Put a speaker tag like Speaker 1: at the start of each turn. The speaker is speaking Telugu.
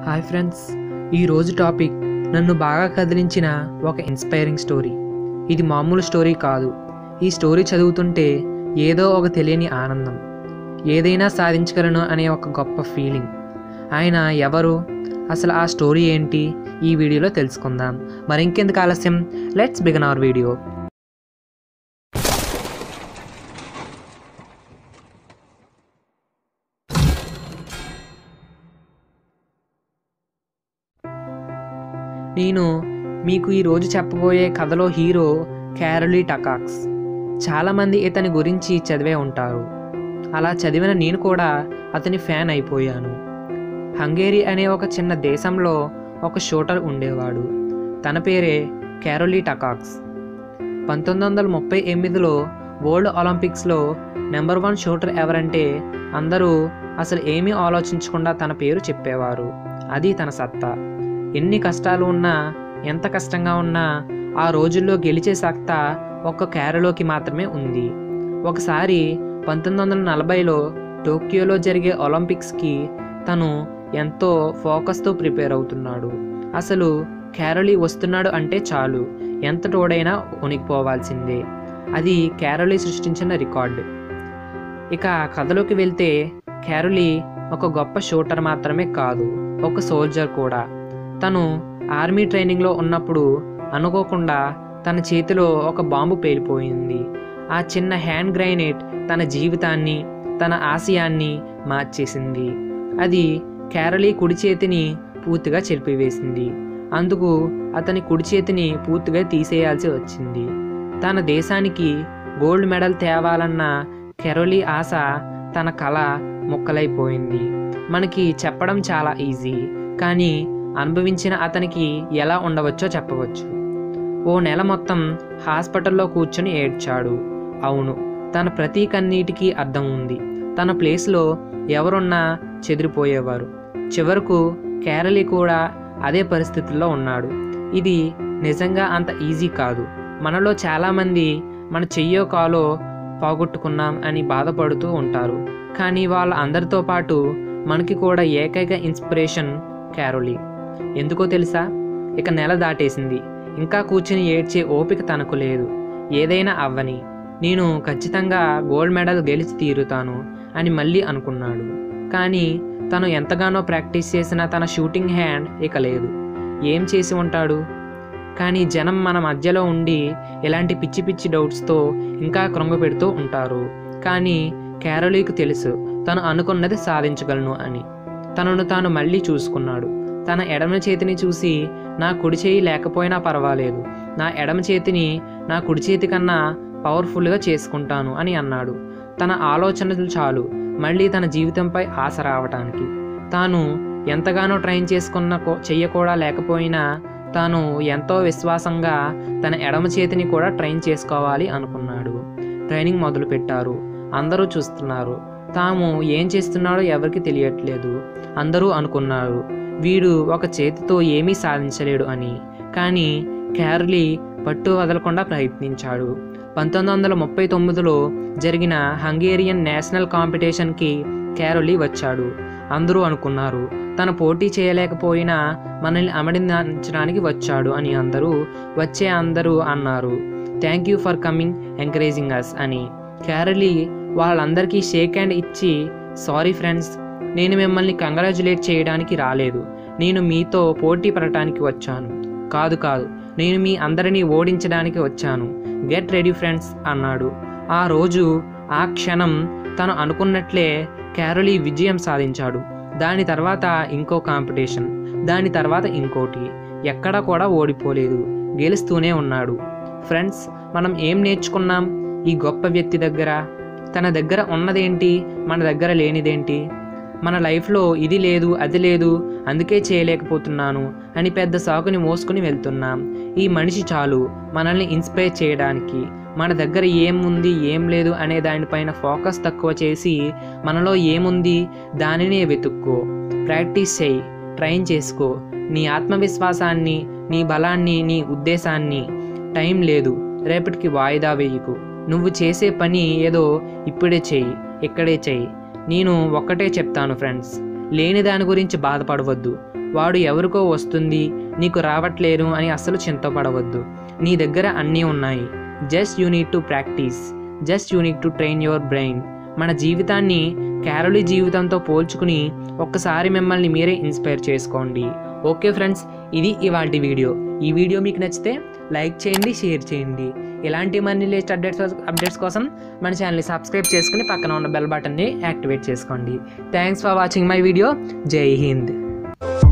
Speaker 1: హాయ్ ఫ్రెండ్స్ ఈరోజు టాపిక్ నన్ను బాగా కదిలించిన ఒక ఇన్స్పైరింగ్ స్టోరీ ఇది మామూలు స్టోరీ కాదు ఈ స్టోరీ చదువుతుంటే ఏదో ఒక తెలియని ఆనందం ఏదైనా సాధించగలను అనే ఒక గొప్ప ఫీలింగ్ ఆయన ఎవరు అసలు ఆ స్టోరీ ఏంటి ఈ వీడియోలో తెలుసుకుందాం మరి ఇంకెందుకు ఆలస్యం లెట్స్ బిగన్ అవర్ వీడియో నేను మీకు ఈరోజు చెప్పబోయే కథలో హీరో క్యారలీ టకాక్స్ చాలామంది ఇతని గురించి చదివే ఉంటారు అలా చదివిన నేను కూడా అతని ఫ్యాన్ అయిపోయాను హంగేరీ అనే ఒక చిన్న దేశంలో ఒక షూటర్ ఉండేవాడు తన పేరే క్యారోలీ టకాక్స్ పంతొమ్మిది వందల ముప్పై ఎనిమిదిలో వరల్డ్ ఒలింపిక్స్లో నెంబర్ వన్ షూటర్ ఎవరంటే అందరూ అసలు ఏమీ ఆలోచించకుండా తన పేరు చెప్పేవారు అది తన సత్తా ఎన్ని కష్టాలు ఉన్నా ఎంత కష్టంగా ఉన్నా ఆ రోజుల్లో గెలిచే సత్తా ఒక్క క్యారలోకి మాత్రమే ఉంది ఒకసారి పంతొమ్మిది వందల నలభైలో టోక్యోలో జరిగే ఒలింపిక్స్కి తను ఎంతో ఫోకస్తో ప్రిపేర్ అవుతున్నాడు అసలు క్యారలీ వస్తున్నాడు అంటే చాలు ఎంత తోడైనా ఉనికిపోవాల్సిందే అది క్యారలీ సృష్టించిన రికార్డు ఇక కథలోకి వెళ్తే క్యారలీ ఒక గొప్ప షూటర్ మాత్రమే కాదు ఒక సోల్జర్ కూడా తను ఆర్మీ ట్రైనింగ్లో ఉన్నప్పుడు అనుకోకుండా తన చేతిలో ఒక బాంబు పేలిపోయింది ఆ చిన్న హ్యాండ్ గ్రైనేట్ తన జీవితాన్ని తన ఆశయాన్ని మార్చేసింది అది క్యారలీ కుడి చేతిని పూర్తిగా చెరిపివేసింది అందుకు అతని కుడి చేతిని పూర్తిగా తీసేయాల్సి వచ్చింది తన దేశానికి గోల్డ్ మెడల్ తేవాలన్న కెరోలీ ఆశ తన కళ ముక్కలైపోయింది మనకి చెప్పడం చాలా ఈజీ కానీ అనుభవించిన అతనికి ఎలా ఉండవచ్చో చెప్పవచ్చు ఓ నెల మొత్తం హాస్పిటల్లో కూర్చొని ఏడ్చాడు అవును తన ప్రతి కన్నీటికి అర్థం ఉంది తన ప్లేస్లో ఎవరున్నా చెదిరిపోయేవారు చివరకు కేరళి కూడా అదే పరిస్థితుల్లో ఉన్నాడు ఇది నిజంగా అంత ఈజీ కాదు మనలో చాలామంది మన చెయ్యో కాలో పోగొట్టుకున్నాం అని బాధపడుతూ ఉంటారు కానీ వాళ్ళ అందరితో పాటు మనకి కూడా ఏకైక ఇన్స్పిరేషన్ క్యారోలీ ఎందుకో తెలుసా ఇక నెల దాటేసింది ఇంకా కూర్చుని ఏడ్చే ఓపిక తనకు లేదు ఏదైనా అవ్వని నేను ఖచ్చితంగా గోల్డ్ మెడల్ గెలిచి తీరుతాను అని మళ్ళీ అనుకున్నాడు కానీ తను ఎంతగానో ప్రాక్టీస్ చేసిన తన షూటింగ్ హ్యాండ్ ఇక లేదు ఏం చేసి ఉంటాడు కానీ జనం మన మధ్యలో ఉండి ఇలాంటి పిచ్చి పిచ్చి డౌట్స్తో ఇంకా కృంగపెడుతూ ఉంటారు కానీ క్యారోలీకి తెలుసు తను అనుకున్నది సాధించగలను అని తనను తాను మళ్ళీ చూసుకున్నాడు తన ఎడమ చేతిని చూసి నా కుడి చేయి లేకపోయినా పర్వాలేదు నా ఎడమ చేతిని నా కుడి చేతి కన్నా పవర్ఫుల్గా చేసుకుంటాను అని అన్నాడు తన ఆలోచనలు చాలు మళ్ళీ తన జీవితంపై ఆశ రావటానికి తాను ఎంతగానో ట్రైన్ చేసుకున్న కో- చెయ్య కూడా లేకపోయినా తాను ఎంతో విశ్వాసంగా తన ఎడమ చేతిని కూడా ట్రైన్ చేసుకోవాలి అనుకున్నాడు ట్రైనింగ్ మొదలుపెట్టారు అందరూ చూస్తున్నారు తాము ఏం చేస్తున్నాడో ఎవరికి తెలియట్లేదు అందరూ అనుకున్నారు వీడు ఒక చేతితో ఏమీ సాధించలేడు అని కానీ క్యార్లీ పట్టు వదలకుండా ప్రయత్నించాడు పంతొమ్మిది వందల ముప్పై తొమ్మిదిలో జరిగిన హంగేరియన్ నేషనల్ కాంపిటీషన్కి క్యారోలీ వచ్చాడు అందరూ అనుకున్నారు తన పోటీ చేయలేకపోయినా మనల్ని అమడించడానికి వచ్చాడు అని అందరూ వచ్చే అందరూ అన్నారు thank you for coming encouraging us అని క్యారలీ వాళ్ళందరికీ షేక్ హ్యాండ్ ఇచ్చి సారీ ఫ్రెండ్స్ నేను మిమ్మల్ని కంగ్రాచులేట్ చేయడానికి రాలేదు నేను మీతో పోటీ పడటానికి వచ్చాను కాదు కాదు నేను మీ అందరినీ ఓడించడానికి వచ్చాను గెట్ రెడీ ఫ్రెండ్స్ అన్నాడు ఆ రోజు ఆ క్షణం తను అనుకున్నట్లే క్యారోలీ విజయం సాధించాడు దాని తర్వాత ఇంకో కాంపిటీషన్ దాని తర్వాత ఇంకోటి ఎక్కడా కూడా ఓడిపోలేదు గెలుస్తూనే ఉన్నాడు ఫ్రెండ్స్ మనం ఏం నేర్చుకున్నాం ఈ గొప్ప వ్యక్తి దగ్గర తన దగ్గర ఉన్నదేంటి మన దగ్గర లేనిదేంటి మన లైఫ్లో ఇది లేదు అది లేదు అందుకే చేయలేకపోతున్నాను అని పెద్ద సాకుని మోసుకుని వెళ్తున్నాం ఈ మనిషి చాలు మనల్ని ఇన్స్పైర్ చేయడానికి మన దగ్గర ఏముంది ఏం లేదు అనే దానిపైన ఫోకస్ తక్కువ చేసి మనలో ఏముంది దానినే వెతుక్కో ప్రాక్టీస్ చేయి ట్రైన్ చేసుకో నీ ఆత్మవిశ్వాసాన్ని నీ బలాన్ని నీ ఉద్దేశాన్ని టైం లేదు రేపటికి వాయిదా వేయకు నువ్వు చేసే పని ఏదో ఇప్పుడే చెయ్యి ఇక్కడే చెయ్యి నేను ఒక్కటే చెప్తాను ఫ్రెండ్స్ లేని దాని గురించి బాధపడవద్దు వాడు ఎవరికో వస్తుంది నీకు రావట్లేరు అని అస్సలు చింతపడవద్దు నీ దగ్గర అన్నీ ఉన్నాయి just you need to practise just you need to train your brain మన జీవితాన్ని క్యారోలీ జీవితంతో పోల్చుకుని ఒక్కసారి మిమ్మల్ని మీరే ఇన్స్పైర్ చేసుకోండి ఓకే ఫ్రెండ్స్ ఇది ఇవాళ వీడియో ఈ వీడియో మీకు నచ్చితే లైక్ చేయండి షేర్ చేయండి ఇలాంటి మరిన్ని లేటెస్ట్ అప్డేట్స్ అప్డేట్స్ కోసం మన ఛానల్ని సబ్స్క్రైబ్ చేసుకుని పక్కన ఉన్న బెల్ బటన్ని యాక్టివేట్ చేసుకోండి thanks for watching my video Jai Hind